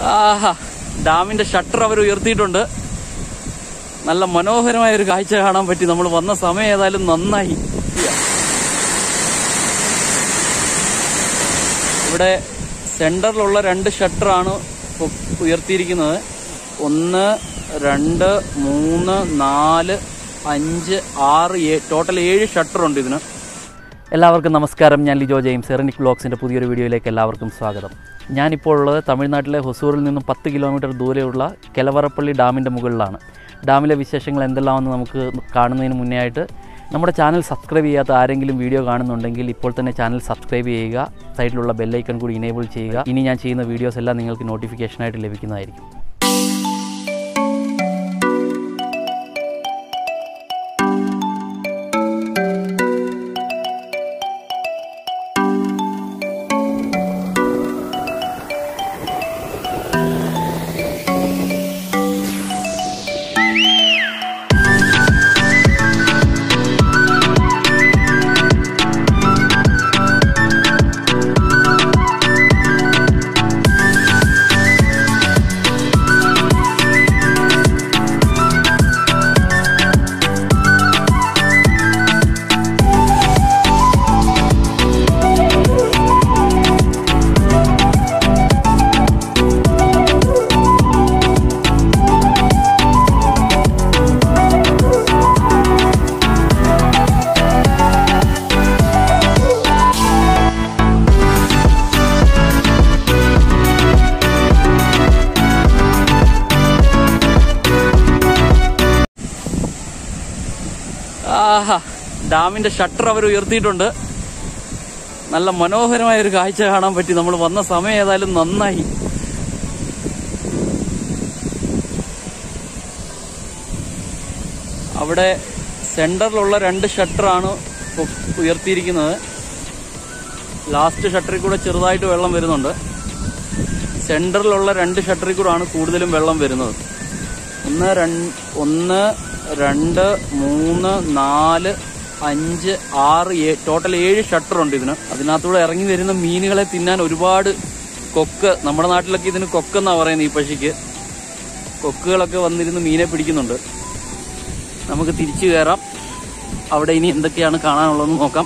ആഹാ ഡാമിന്റെ ഷട്ടർ അവർ ഉയർത്തിയിട്ടുണ്ട് നല്ല മനോഹരമായ ഒരു കാഴ്ച കാണാൻ പറ്റി നമ്മൾ വന്ന സമയം ഏതായാലും നന്നായി ഇവിടെ സെന്ററിലുള്ള രണ്ട് ഷട്ടറാണ് ഇപ്പോൾ ഉയർത്തിയിരിക്കുന്നത് ഒന്ന് രണ്ട് മൂന്ന് നാല് അഞ്ച് ആറ് ഏഴ് ടോട്ടൽ ഏഴ് ഷട്ടറുണ്ട് ഇതിന് എല്ലാവർക്കും നമസ്കാരം ഞാൻ ലിജോ ജെയിംസ് എറനിക് ബ്ലോഗ്സിൻ്റെ പുതിയൊരു വീഡിയോയിലേക്ക് എല്ലാവർക്കും സ്വാഗതം ഞാനിപ്പോൾ ഉള്ളത് തമിഴ്നാട്ടിലെ ഹൊസൂറിൽ നിന്നും പത്ത് കിലോമീറ്റർ ദൂരെയുള്ള കെലവറപ്പള്ളി ഡാമിൻ്റെ മുകളിലാണ് ഡാമിലെ വിശേഷങ്ങൾ എന്തെല്ലാമെന്ന് നമുക്ക് കാണുന്നതിന് മുന്നേ ആയിട്ട് നമ്മുടെ ചാനൽ സബ്സ്ക്രൈബ് ചെയ്യാത്ത ആരെങ്കിലും വീഡിയോ കാണുന്നുണ്ടെങ്കിൽ ഇപ്പോൾ തന്നെ ചാനൽ സബ്സ്ക്രൈബ് ചെയ്യുക സൈഡിലുള്ള ബെല്ലൈക്കൺ കൂടി ഇനേബിൾ ചെയ്യുക ഇനി ഞാൻ ചെയ്യുന്ന വീഡിയോസ് എല്ലാം നിങ്ങൾക്ക് നോട്ടിഫിക്കേഷനായിട്ട് ലഭിക്കുന്നതായിരിക്കും ആഹാ ഡാമിന്റെ ഷട്ടർ അവർ ഉയർത്തിയിട്ടുണ്ട് നല്ല മനോഹരമായ ഒരു കാഴ്ച കാണാൻ പറ്റി നമ്മൾ വന്ന സമയം ഏതായാലും നന്നായി അവിടെ സെന്ററിലുള്ള രണ്ട് ഷട്ടറാണ് ഇപ്പോൾ ഉയർത്തിയിരിക്കുന്നത് ലാസ്റ്റ് ഷട്ടറിൽ കൂടെ ചെറുതായിട്ട് വെള്ളം വരുന്നുണ്ട് സെന്ററിലുള്ള രണ്ട് ഷട്ടറിൽ കൂടാണ് കൂടുതലും വെള്ളം വരുന്നത് ഒന്ന് രണ്ട് ഒന്ന് രണ്ട് മൂന്ന് നാല് അഞ്ച് ആറ് ഏഴ് ടോട്ടൽ ഏഴ് ഷട്ടറുണ്ട് ഇതിന് അതിനകത്തൂടെ ഇറങ്ങി വരുന്ന മീനുകളെ തിന്നാൻ ഒരുപാട് കൊക്ക് നമ്മുടെ നാട്ടിലൊക്കെ ഇതിന് കൊക്കെന്നാ പറയുന്നത് ഈ പക്ഷിക്ക് കൊക്കുകളൊക്കെ വന്നിരുന്ന് മീനെ പിടിക്കുന്നുണ്ട് നമുക്ക് തിരിച്ചു കയറാം അവിടെ ഇനി എന്തൊക്കെയാണ് കാണാനുള്ളതെന്ന് നോക്കാം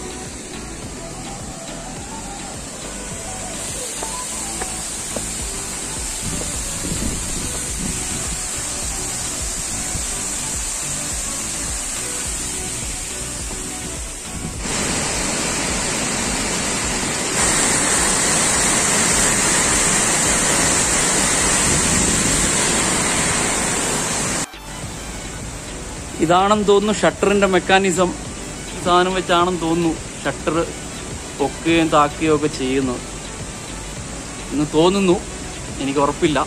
ഇതാണെന്ന് തോന്നുന്നു ഷട്ടറിന്റെ മെക്കാനിസം സാധനം വെച്ചാണെന്ന് തോന്നുന്നു ഷട്ടർ പൊക്കുകയും താക്കുകയും ഒക്കെ ചെയ്യുന്നത് എന്ന് തോന്നുന്നു എനിക്ക് ഉറപ്പില്ല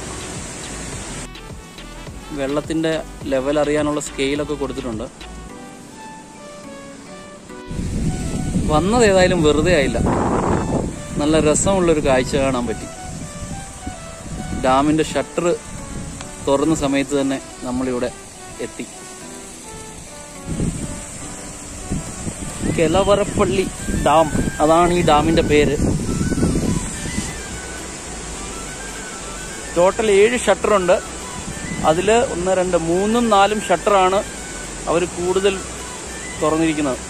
വെള്ളത്തിന്റെ ലെവൽ അറിയാനുള്ള സ്കെയിലൊക്കെ കൊടുത്തിട്ടുണ്ട് വന്നത് ഏതായാലും വെറുതെ ആയില്ല നല്ല രസമുള്ളൊരു കാഴ്ച കാണാൻ പറ്റി ഡാമിന്റെ ഷട്ടർ തുറന്ന സമയത്ത് തന്നെ നമ്മളിവിടെ എത്തി കെലവറപ്പള്ളി ഡാം അതാണ് ഈ ഡാമിന്റെ പേര് ടോട്ടൽ ഏഴ് ഷട്ടറുണ്ട് അതിൽ ഒന്ന് രണ്ട് മൂന്നും നാലും ഷട്ടറാണ് അവർ കൂടുതൽ തുറന്നിരിക്കുന്നത്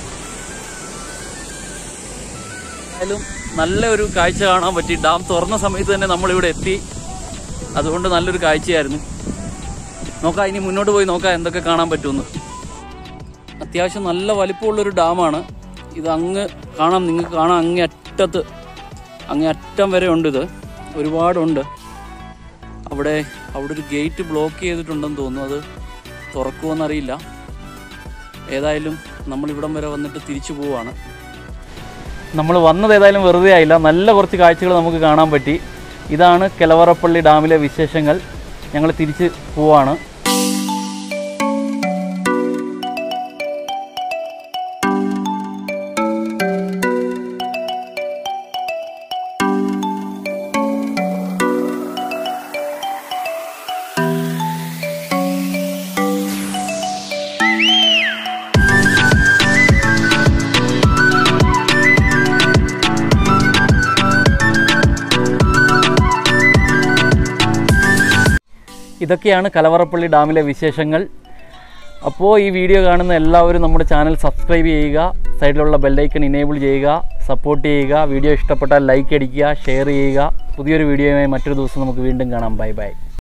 എന്തായാലും നല്ല ഒരു കാഴ്ച കാണാൻ പറ്റി ഡാം തുറന്ന സമയത്ത് തന്നെ നമ്മളിവിടെ എത്തി അതുകൊണ്ട് നല്ലൊരു കാഴ്ചയായിരുന്നു നോക്കാം ഇനി മുന്നോട്ട് പോയി നോക്കാം എന്തൊക്കെ കാണാൻ പറ്റുമെന്ന് അത്യാവശ്യം നല്ല വലിപ്പമുള്ളൊരു ഡാമാണ് ഇത് അങ്ങ് കാണാം നിങ്ങൾക്ക് കാണാം അങ്ങേ അറ്റത്ത് അങ്ങേ അറ്റം വരെ ഉണ്ട് ഇത് ഒരുപാടുണ്ട് അവിടെ അവിടെ ഒരു ഗേറ്റ് ബ്ലോക്ക് ചെയ്തിട്ടുണ്ടെന്ന് തോന്നുന്നു അത് തുറക്കുമെന്നറിയില്ല ഏതായാലും നമ്മൾ ഇവിടം വരെ വന്നിട്ട് തിരിച്ചു പോവാണ് നമ്മൾ വന്നത് ഏതായാലും വെറുതെ ആയില്ല നല്ല കുറച്ച് കാഴ്ചകൾ നമുക്ക് കാണാൻ പറ്റി ഇതാണ് കെലവറപ്പള്ളി ഡാമിലെ വിശേഷങ്ങൾ ഞങ്ങൾ തിരിച്ച് പോവാണ് ഇതൊക്കെയാണ് കലവറപ്പള്ളി ഡാമിലെ വിശേഷങ്ങൾ അപ്പോൾ ഈ വീഡിയോ കാണുന്ന എല്ലാവരും നമ്മുടെ ചാനൽ സബ്സ്ക്രൈബ് ചെയ്യുക സൈഡിലുള്ള ബെല്ലൈക്കൺ ഇനേബിൾ ചെയ്യുക സപ്പോർട്ട് ചെയ്യുക വീഡിയോ ഇഷ്ടപ്പെട്ടാൽ ലൈക്ക് അടിക്കുക ഷെയർ ചെയ്യുക പുതിയൊരു വീഡിയോയുമായി മറ്റൊരു ദിവസം നമുക്ക് വീണ്ടും കാണാം ബൈ ബൈ